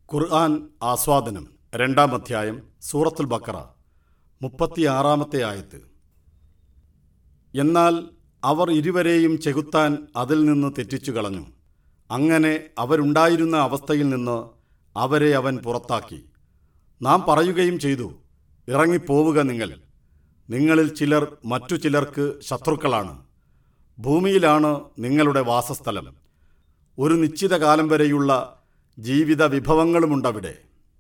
ഖുർആൻ ആസ്വാദനം രണ്ടാം അധ്യായം സൂറത്തുൽ ബക്കറ മുപ്പത്തിയാറാമത്തെ ആയത്ത് എന്നാൽ അവർ ഇരുവരെയും ചെകുത്താൻ അതിൽ നിന്ന് തെറ്റിച്ചു കളഞ്ഞു അങ്ങനെ അവരുണ്ടായിരുന്ന അവസ്ഥയിൽ നിന്ന് അവരെ അവൻ പുറത്താക്കി നാം പറയുകയും ചെയ്തു ഇറങ്ങിപ്പോവുക നിങ്ങൾ നിങ്ങളിൽ ചിലർ മറ്റു ചിലർക്ക് ശത്രുക്കളാണ് ഭൂമിയിലാണ് നിങ്ങളുടെ വാസസ്ഥലം ഒരു നിശ്ചിത കാലം വരെയുള്ള ജീവിത വിഭവങ്ങളുമുണ്ടവിടെ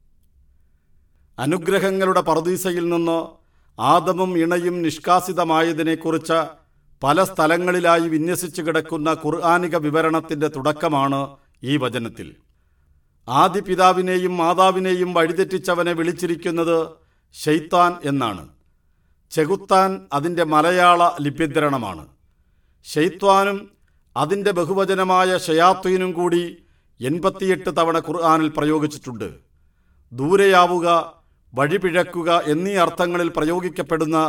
അനുഗ്രഹങ്ങളുടെ പർദീസയിൽ നിന്ന് ആദമും ഇണയും നിഷ്കാസിതമായതിനെക്കുറിച്ച് പല സ്ഥലങ്ങളിലായി വിന്യസിച്ചു കിടക്കുന്ന ഖുർആാനിക വിവരണത്തിൻ്റെ തുടക്കമാണ് ഈ വചനത്തിൽ ആദ്യ പിതാവിനെയും മാതാവിനെയും വഴിതെറ്റിച്ചവനെ വിളിച്ചിരിക്കുന്നത് ഷെയ്ത്താൻ എന്നാണ് ചെകുത്താൻ അതിൻ്റെ മലയാള ലിപ്യന്തരണമാണ് ഷെയ്ത്വാനും അതിൻ്റെ ബഹുവചനമായ ഷയാത്വീനും കൂടി എൺപത്തിയെട്ട് തവണ ഖുർആാനിൽ പ്രയോഗിച്ചിട്ടുണ്ട് ദൂരെയാവുക വഴിപിഴക്കുക എന്നീ അർത്ഥങ്ങളിൽ പ്രയോഗിക്കപ്പെടുന്ന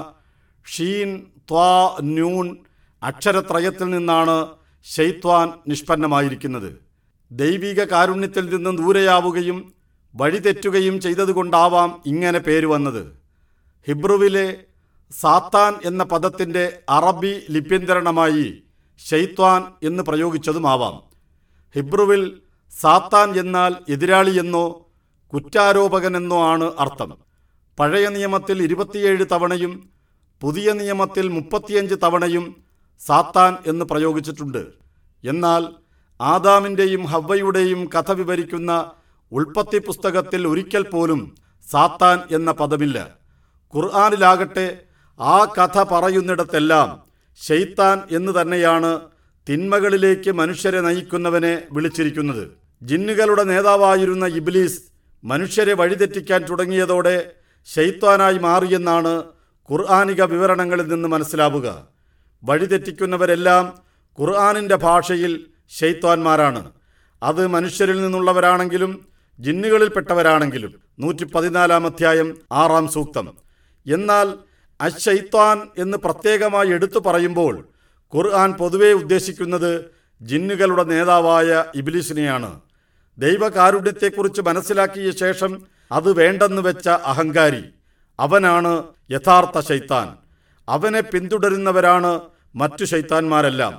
ഷീൻ ത്വാ ന്യൂൺ അക്ഷരത്രയത്തിൽ നിന്നാണ് ഷെയ്ത്വാൻ നിഷ്പന്നമായിരിക്കുന്നത് ദൈവിക കാരുണ്യത്തിൽ നിന്നും ദൂരെയാവുകയും വഴിതെറ്റുകയും ചെയ്തതുകൊണ്ടാവാം ഇങ്ങനെ പേര് വന്നത് ഹിബ്രുവിലെ സാത്താൻ എന്ന പദത്തിൻ്റെ അറബി ലിപ്യന്തരണമായി ഷെയ്ത്വാൻ എന്ന് പ്രയോഗിച്ചതുമാവാം ഹിബ്രുവിൽ സാത്താൻ എന്നാൽ എതിരാളിയെന്നോ കുറ്റാരോപകനെന്നോ ആണ് അർത്ഥം പഴയ നിയമത്തിൽ ഇരുപത്തിയേഴ് തവണയും പുതിയ നിയമത്തിൽ മുപ്പത്തിയഞ്ച് തവണയും സാത്താൻ എന്ന് പ്രയോഗിച്ചിട്ടുണ്ട് എന്നാൽ ആദാമിൻ്റെയും ഹവ്വയുടെയും കഥ വിവരിക്കുന്ന ഉൽപ്പത്തി പുസ്തകത്തിൽ ഒരിക്കൽ പോലും സാത്താൻ എന്ന പദമില്ല ഖുർആാനിലാകട്ടെ ആ കഥ പറയുന്നിടത്തെല്ലാം ഷെയ്ത്താൻ എന്ന് തന്നെയാണ് തിന്മകളിലേക്ക് മനുഷ്യരെ നയിക്കുന്നവനെ വിളിച്ചിരിക്കുന്നത് ജിന്നുകളുടെ നേതാവായിരുന്ന ഇബ്ലീസ് മനുഷ്യരെ വഴിതെറ്റിക്കാൻ തുടങ്ങിയതോടെ ഷെയ്ത്താനായി മാറിയെന്നാണ് ഖുർആാനിക വിവരണങ്ങളിൽ നിന്ന് മനസ്സിലാവുക വഴിതെറ്റിക്കുന്നവരെല്ലാം ഖുർആാനിൻ്റെ ഭാഷയിൽ ഷെയ്ത്താന്മാരാണ് അത് മനുഷ്യരിൽ നിന്നുള്ളവരാണെങ്കിലും ജിന്നുകളിൽപ്പെട്ടവരാണെങ്കിലും നൂറ്റി പതിനാലാം അധ്യായം ആറാം സൂക്തം എന്നാൽ അഷൈത്താൻ എന്ന് പ്രത്യേകമായി എടുത്തു പറയുമ്പോൾ ഖുർആൻ പൊതുവെ ഉദ്ദേശിക്കുന്നത് ജിന്നുകളുടെ നേതാവായ ഇബിലിസിനെയാണ് ദൈവകാരുണ്യത്തെക്കുറിച്ച് മനസ്സിലാക്കിയ ശേഷം അത് വേണ്ടെന്ന് വെച്ച അഹങ്കാരി അവനാണ് യഥാർത്ഥ ശൈത്താൻ അവനെ പിന്തുടരുന്നവരാണ് മറ്റു ശൈത്താന്മാരെല്ലാം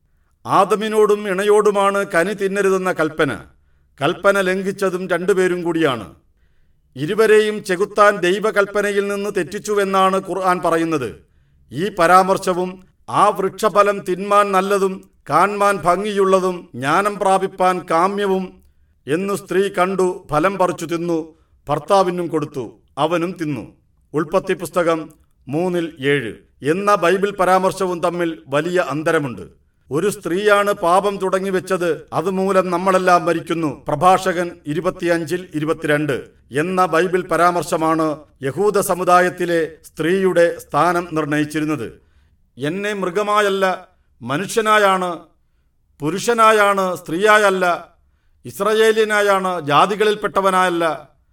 ആദമിനോടും ഇണയോടുമാണ് കനി തിന്നരുതെന്ന കൽപ്പന കൽപ്പന ലംഘിച്ചതും രണ്ടുപേരും കൂടിയാണ് ഇരുവരെയും ചെകുത്താൻ ദൈവകൽപ്പനയിൽ നിന്ന് തെറ്റിച്ചുവെന്നാണ് ഖുർആൻ പറയുന്നത് ഈ പരാമർശവും ആ വൃക്ഷഫലം തിന്മാൻ നല്ലതും കാൺമാൻ ഭംഗിയുള്ളതും ജ്ഞാനം പ്രാപിപ്പാൻ കാമ്യവും എന്നു സ്ത്രീ കണ്ടു ഫലം പറിച്ചു തിന്നു ഭർത്താവിനും കൊടുത്തു അവനും തിന്നു ഉൽപ്പത്തി പുസ്തകം മൂന്നിൽ ഏഴ് എന്ന ബൈബിൾ പരാമർശവും തമ്മിൽ വലിയ അന്തരമുണ്ട് ഒരു സ്ത്രീയാണ് പാപം തുടങ്ങിവെച്ചത് അതുമൂലം നമ്മളെല്ലാം മരിക്കുന്നു പ്രഭാഷകൻ ഇരുപത്തിയഞ്ചിൽ ഇരുപത്തിരണ്ട് എന്ന ബൈബിൾ പരാമർശമാണ് യഹൂദ സമുദായത്തിലെ സ്ത്രീയുടെ സ്ഥാനം നിർണയിച്ചിരുന്നത് എന്നെ മൃഗമായല്ല മനുഷ്യനായാണ് പുരുഷനായാണ് സ്ത്രീയായല്ല ഇസ്രയേലിയനായാണ് ജാതികളിൽപ്പെട്ടവനായല്ല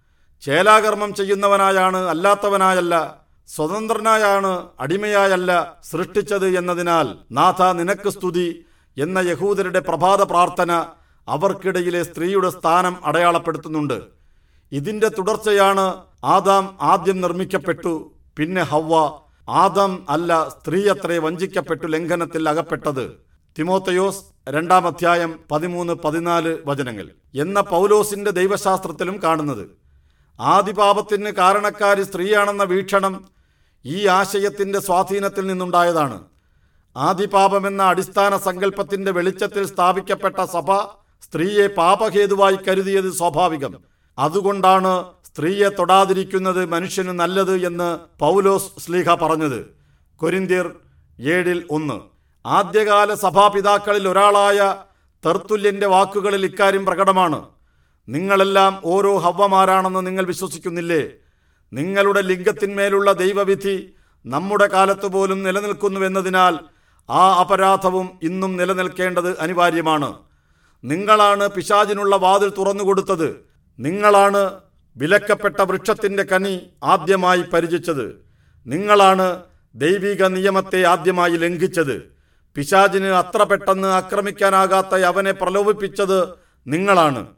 ചേലാകർമ്മം ചെയ്യുന്നവനായാണ് അല്ലാത്തവനായല്ല സ്വതന്ത്രനായാണ് അടിമയായല്ല സൃഷ്ടിച്ചത് എന്നതിനാൽ നാഥ നിനക്ക് സ്തുതി എന്ന യഹൂദരുടെ പ്രഭാത പ്രാർത്ഥന അവർക്കിടയിലെ സ്ത്രീയുടെ സ്ഥാനം അടയാളപ്പെടുത്തുന്നുണ്ട് ഇതിന്റെ തുടർച്ചയാണ് ആദാം ആദ്യം നിർമ്മിക്കപ്പെട്ടു പിന്നെ ഹവ്വ ആദം അല്ല സ്ത്രീ അത്രേ വഞ്ചിക്കപ്പെട്ടു ലംഘനത്തിൽ അകപ്പെട്ടത് തിമോത്തയോസ് രണ്ടാം അധ്യായം പതിമൂന്ന് പതിനാല് വചനങ്ങൾ എന്ന പൗലോസിന്റെ ദൈവശാസ്ത്രത്തിലും കാണുന്നത് ആദിപാപത്തിന് കാരണക്കാരി സ്ത്രീയാണെന്ന വീക്ഷണം ഈ ആശയത്തിന്റെ സ്വാധീനത്തിൽ നിന്നുണ്ടായതാണ് ആദിപാപമെന്ന അടിസ്ഥാന സങ്കല്പത്തിന്റെ വെളിച്ചത്തിൽ സ്ഥാപിക്കപ്പെട്ട സഭ സ്ത്രീയെ പാപഹേതുവായി കരുതിയത് സ്വാഭാവികം അതുകൊണ്ടാണ് സ്ത്രീയെ തൊടാതിരിക്കുന്നത് മനുഷ്യന് നല്ലത് എന്ന് പൗലോസ് സ്ലീഹ പറഞ്ഞത് കൊരിന്തിയർ ഏഴിൽ ഒന്ന് ആദ്യകാല സഭാപിതാക്കളിൽ ഒരാളായ തെർത്തുല്യന്റെ വാക്കുകളിൽ ഇക്കാര്യം പ്രകടമാണ് നിങ്ങളെല്ലാം ഓരോ ഹവ്വമാരാണെന്ന് നിങ്ങൾ വിശ്വസിക്കുന്നില്ലേ നിങ്ങളുടെ ലിംഗത്തിന്മേലുള്ള ദൈവവിധി നമ്മുടെ കാലത്ത് പോലും നിലനിൽക്കുന്നുവെന്നതിനാൽ ആ അപരാധവും ഇന്നും നിലനിൽക്കേണ്ടത് അനിവാര്യമാണ് നിങ്ങളാണ് പിശാചിനുള്ള വാതിൽ തുറന്നുകൊടുത്തത് നിങ്ങളാണ് വിലക്കപ്പെട്ട വൃക്ഷത്തിൻ്റെ കനി ആദ്യമായി പരിചിച്ചത് നിങ്ങളാണ് ദൈവിക നിയമത്തെ ആദ്യമായി ലംഘിച്ചത് പിശാചിന് അത്ര പെട്ടെന്ന് ആക്രമിക്കാനാകാത്ത അവനെ പ്രലോഭിപ്പിച്ചത് നിങ്ങളാണ്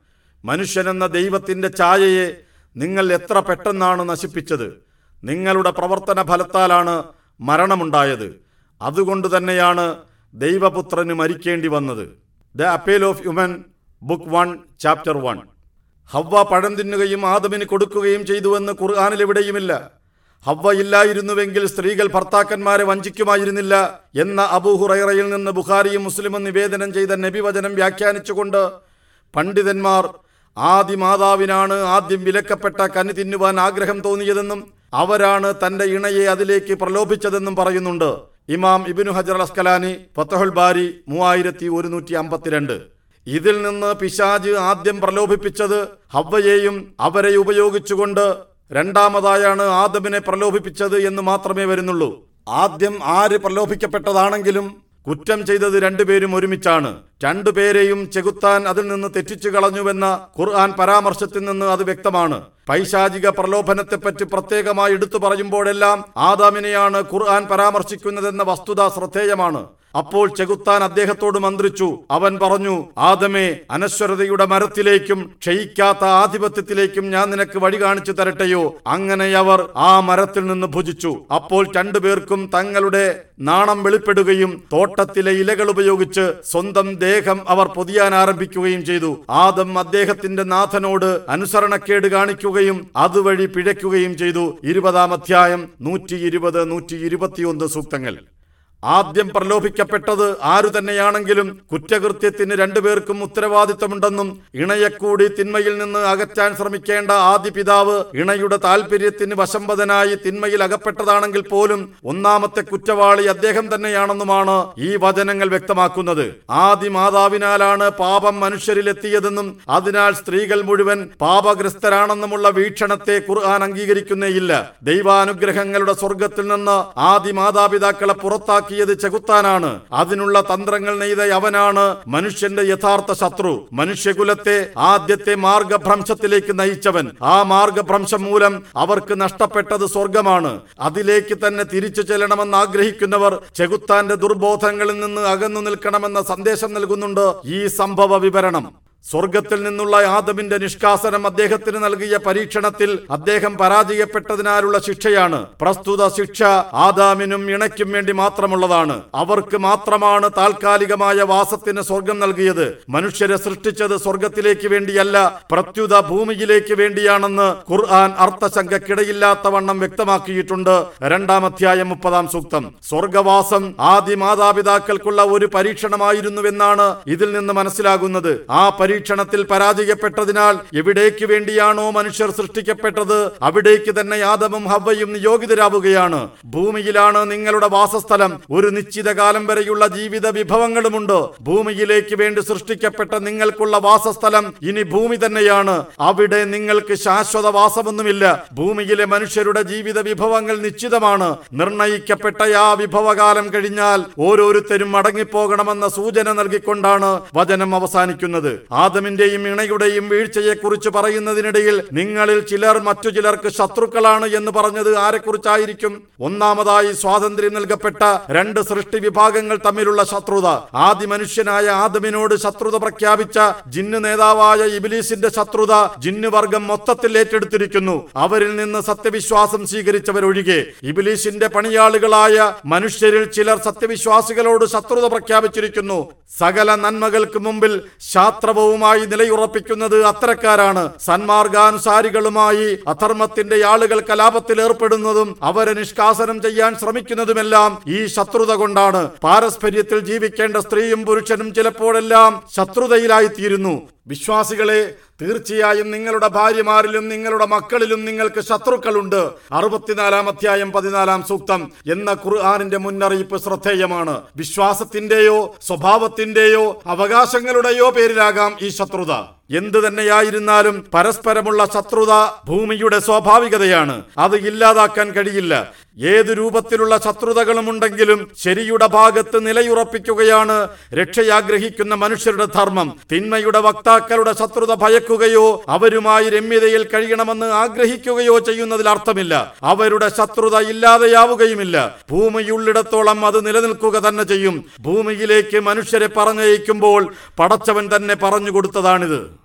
മനുഷ്യനെന്ന ദൈവത്തിൻ്റെ ഛായയെ നിങ്ങൾ എത്ര പെട്ടെന്നാണ് നശിപ്പിച്ചത് നിങ്ങളുടെ പ്രവർത്തന ഫലത്താലാണ് മരണമുണ്ടായത് അതുകൊണ്ട് തന്നെയാണ് ദൈവപുത്രന് മരിക്കേണ്ടി വന്നത് the appeal of human book one chapter one ഹവ്വ പഴം തിന്നുകയും ആദമിന് കൊടുക്കുകയും ചെയ്തുവെന്ന് ഖുർആാനിൽ എവിടെയുമില്ല ഹവ്വ ഇല്ലായിരുന്നുവെങ്കിൽ സ്ത്രീകൾ ഭർത്താക്കന്മാരെ വഞ്ചിക്കുമായിരുന്നില്ല എന്ന അബൂഹുറൈറയിൽ നിന്ന് ബുഖാരിയും മുസ്ലിമും നിവേദനം ചെയ്ത നബിവചനം വ്യാഖ്യാനിച്ചുകൊണ്ട് പണ്ഡിതന്മാർ ആദി മാതാവിനാണ് ആദ്യം വിലക്കപ്പെട്ട കനി തിന്നുവാൻ ആഗ്രഹം തോന്നിയതെന്നും അവരാണ് തന്റെ ഇണയെ അതിലേക്ക് പ്രലോഭിച്ചതെന്നും പറയുന്നുണ്ട് ഇമാം ഇബിനു ഹജർ അസ്കലാനി ഫത്തഹുൽ ബാരി മൂവായിരത്തി ഒരുന്നൂറ്റി അമ്പത്തിരണ്ട് ഇതിൽ നിന്ന് പിശാജ് ആദ്യം പ്രലോഭിപ്പിച്ചത് ഹവ്വയെയും അവരെ ഉപയോഗിച്ചുകൊണ്ട് രണ്ടാമതായാണ് ആദമിനെ പ്രലോഭിപ്പിച്ചത് എന്ന് മാത്രമേ വരുന്നുള്ളൂ ആദ്യം ആര് പ്രലോഭിക്കപ്പെട്ടതാണെങ്കിലും കുറ്റം ചെയ്തത് രണ്ടുപേരും ഒരുമിച്ചാണ് രണ്ടുപേരെയും ചെകുത്താൻ അതിൽ നിന്ന് തെറ്റിച്ചു കളഞ്ഞുവെന്ന ഖുർആൻ പരാമർശത്തിൽ നിന്ന് അത് വ്യക്തമാണ് പൈശാചിക പ്രലോഭനത്തെപ്പറ്റി പ്രത്യേകമായി എടുത്തു പറയുമ്പോഴെല്ലാം ആദാമിനെയാണ് ഖുർആൻ പരാമർശിക്കുന്നതെന്ന വസ്തുത ശ്രദ്ധേയമാണ് അപ്പോൾ ചെകുത്താൻ അദ്ദേഹത്തോട് മന്ത്രിച്ചു അവൻ പറഞ്ഞു ആദമേ അനശ്വരതയുടെ മരത്തിലേക്കും ക്ഷയിക്കാത്ത ആധിപത്യത്തിലേക്കും ഞാൻ നിനക്ക് വഴി കാണിച്ചു തരട്ടെയോ അങ്ങനെ അവർ ആ മരത്തിൽ നിന്ന് ഭുജിച്ചു അപ്പോൾ രണ്ടുപേർക്കും തങ്ങളുടെ നാണം വെളിപ്പെടുകയും തോട്ടത്തിലെ ഇലകൾ ഉപയോഗിച്ച് സ്വന്തം ദേഹം അവർ പൊതിയാൻ ആരംഭിക്കുകയും ചെയ്തു ആദം അദ്ദേഹത്തിന്റെ നാഥനോട് അനുസരണക്കേട് കാണിക്കുകയും അതുവഴി പിഴയ്ക്കുകയും ചെയ്തു ഇരുപതാം അധ്യായം നൂറ്റി ഇരുപത് നൂറ്റി ഇരുപത്തിയൊന്ന് സൂക്തങ്ങൾ ആദ്യം പ്രലോഭിക്കപ്പെട്ടത് ആരു തന്നെയാണെങ്കിലും കുറ്റകൃത്യത്തിന് രണ്ടുപേർക്കും ഉത്തരവാദിത്തമുണ്ടെന്നും ഇണയെക്കൂടി തിന്മയിൽ നിന്ന് അകറ്റാൻ ശ്രമിക്കേണ്ട ആദ്യ പിതാവ് ഇണയുടെ താല്പര്യത്തിന് വശംവദനായി തിന്മയിൽ അകപ്പെട്ടതാണെങ്കിൽ പോലും ഒന്നാമത്തെ കുറ്റവാളി അദ്ദേഹം തന്നെയാണെന്നുമാണ് ഈ വചനങ്ങൾ വ്യക്തമാക്കുന്നത് ആദി മാതാവിനാലാണ് പാപം മനുഷ്യരിലെത്തിയതെന്നും അതിനാൽ സ്ത്രീകൾ മുഴുവൻ പാപഗ്രസ്തരാണെന്നുമുള്ള വീക്ഷണത്തെ ഖുർആൻ അംഗീകരിക്കുന്നേയില്ല ദൈവാനുഗ്രഹങ്ങളുടെ സ്വർഗത്തിൽ നിന്ന് ആദി മാതാപിതാക്കളെ പുറത്താക്കിയത് ചെകുത്താനാണ് അതിനുള്ള തന്ത്രങ്ങൾ നെയ്ത അവനാണ് മനുഷ്യന്റെ യഥാർത്ഥ ശത്രു മനുഷ്യകുലത്തെ ആദ്യത്തെ മാർഗഭ്രംശത്തിലേക്ക് നയിച്ചവൻ ആ മാർഗഭ്രംശം മൂലം അവർക്ക് നഷ്ടപ്പെട്ടത് സ്വർഗമാണ് അതിലേക്ക് തന്നെ തിരിച്ചു ചെല്ലണമെന്ന് ആഗ്രഹിക്കുന്നവർ ചെകുത്താന്റെ ദുർബോധങ്ങളിൽ നിന്ന് അകന്നു നിൽക്കണമെന്ന സന്ദേശം നൽകുന്നുണ്ട് ഈ സംഭവ വിവരണം സ്വർഗത്തിൽ നിന്നുള്ള ആദമിന്റെ നിഷ്കാസനം അദ്ദേഹത്തിന് നൽകിയ പരീക്ഷണത്തിൽ അദ്ദേഹം പരാജയപ്പെട്ടതിനാലുള്ള ശിക്ഷയാണ് പ്രസ്തുത ശിക്ഷ ആദാമിനും ഇണയ്ക്കും വേണ്ടി മാത്രമുള്ളതാണ് അവർക്ക് മാത്രമാണ് താൽക്കാലികമായ വാസത്തിന് സ്വർഗം നൽകിയത് മനുഷ്യരെ സൃഷ്ടിച്ചത് സ്വർഗത്തിലേക്ക് വേണ്ടിയല്ല പ്രത്യുത ഭൂമിയിലേക്ക് വേണ്ടിയാണെന്ന് ഖുർആൻ അർത്ഥശങ്കക്കിടയില്ലാത്ത വണ്ണം വ്യക്തമാക്കിയിട്ടുണ്ട് രണ്ടാം അധ്യായം മുപ്പതാം സൂക്തം സ്വർഗവാസം ആദി മാതാപിതാക്കൾക്കുള്ള ഒരു പരീക്ഷണമായിരുന്നുവെന്നാണ് ഇതിൽ നിന്ന് മനസ്സിലാകുന്നത് ആ പരീക്ഷണത്തിൽ പരാജയപ്പെട്ടതിനാൽ എവിടേക്ക് വേണ്ടിയാണോ മനുഷ്യർ സൃഷ്ടിക്കപ്പെട്ടത് അവിടേക്ക് തന്നെ യാദവും ഹവ്വയും നിയോഗിതരാവുകയാണ് ഭൂമിയിലാണ് നിങ്ങളുടെ വാസസ്ഥലം ഒരു നിശ്ചിത കാലം വരെയുള്ള ജീവിത വിഭവങ്ങളുമുണ്ട് ഭൂമിയിലേക്ക് വേണ്ടി സൃഷ്ടിക്കപ്പെട്ട നിങ്ങൾക്കുള്ള വാസസ്ഥലം ഇനി ഭൂമി തന്നെയാണ് അവിടെ നിങ്ങൾക്ക് ശാശ്വത വാസമൊന്നുമില്ല ഭൂമിയിലെ മനുഷ്യരുടെ ജീവിത വിഭവങ്ങൾ നിശ്ചിതമാണ് നിർണയിക്കപ്പെട്ട ആ വിഭവകാലം കഴിഞ്ഞാൽ ഓരോരുത്തരും മടങ്ങിപ്പോകണമെന്ന സൂചന നൽകിക്കൊണ്ടാണ് വചനം അവസാനിക്കുന്നത് ആദമിന്റെയും ഇണയുടെയും വീഴ്ചയെക്കുറിച്ച് പറയുന്നതിനിടയിൽ നിങ്ങളിൽ ചിലർ മറ്റു ചിലർക്ക് ശത്രുക്കളാണ് എന്ന് പറഞ്ഞത് ആരെക്കുറിച്ചായിരിക്കും ഒന്നാമതായി സ്വാതന്ത്ര്യം നൽകപ്പെട്ട രണ്ട് സൃഷ്ടി വിഭാഗങ്ങൾ തമ്മിലുള്ള ശത്രുത ആദ്യ മനുഷ്യനായ ആദമിനോട് ശത്രുത പ്രഖ്യാപിച്ച ജിന്ന് നേതാവായ ഇബിലീസിന്റെ ശത്രുത ജിന്നുവർഗം മൊത്തത്തിൽ ഏറ്റെടുത്തിരിക്കുന്നു അവരിൽ നിന്ന് സത്യവിശ്വാസം സ്വീകരിച്ചവരൊഴികെ ഇബിലീസിന്റെ പണിയാളുകളായ മനുഷ്യരിൽ ചിലർ സത്യവിശ്വാസികളോട് ശത്രുത പ്രഖ്യാപിച്ചിരിക്കുന്നു സകല നന്മകൾക്ക് മുമ്പിൽ ശാസ്ത്രവുമായി നിലയുറപ്പിക്കുന്നത് അത്തരക്കാരാണ് സന്മാർഗാനുസാരികളുമായി അധർമ്മത്തിന്റെ ആളുകൾ കലാപത്തിൽ ഏർപ്പെടുന്നതും അവരെ നിഷ്കാസനം ചെയ്യാൻ ശ്രമിക്കുന്നതുമെല്ലാം ഈ ശത്രുത കൊണ്ടാണ് പാരസ്പര്യത്തിൽ ജീവിക്കേണ്ട സ്ത്രീയും പുരുഷനും ചിലപ്പോഴെല്ലാം ശത്രുതയിലായിത്തീരുന്നു വിശ്വാസികളെ തീർച്ചയായും നിങ്ങളുടെ ഭാര്യമാരിലും നിങ്ങളുടെ മക്കളിലും നിങ്ങൾക്ക് ശത്രുക്കളുണ്ട് അറുപത്തിനാലാം അധ്യായം പതിനാലാം സൂക്തം എന്ന ഖുർആാനിന്റെ മുന്നറിയിപ്പ് ശ്രദ്ധേയമാണ് വിശ്വാസത്തിന്റെയോ സ്വഭാവത്തിന്റെയോ അവകാശങ്ങളുടെയോ പേരിലാകാം ഈ ശത്രുത എന്തു തന്നെയായിരുന്നാലും പരസ്പരമുള്ള ശത്രുത ഭൂമിയുടെ സ്വാഭാവികതയാണ് അത് ഇല്ലാതാക്കാൻ കഴിയില്ല ഏത് രൂപത്തിലുള്ള ശത്രുതകളും ഉണ്ടെങ്കിലും ശരിയുടെ ഭാഗത്ത് നിലയുറപ്പിക്കുകയാണ് രക്ഷയാഗ്രഹിക്കുന്ന മനുഷ്യരുടെ ധർമ്മം തിന്മയുടെ വക്താക്കളുടെ ശത്രുത ഭയക്കുകയോ അവരുമായി രമ്യതയിൽ കഴിയണമെന്ന് ആഗ്രഹിക്കുകയോ ചെയ്യുന്നതിൽ അർത്ഥമില്ല അവരുടെ ശത്രുത ഇല്ലാതെയാവുകയുമില്ല ഭൂമിയുള്ളിടത്തോളം അത് നിലനിൽക്കുക തന്നെ ചെയ്യും ഭൂമിയിലേക്ക് മനുഷ്യരെ പറഞ്ഞയക്കുമ്പോൾ പടച്ചവൻ തന്നെ പറഞ്ഞു കൊടുത്തതാണിത്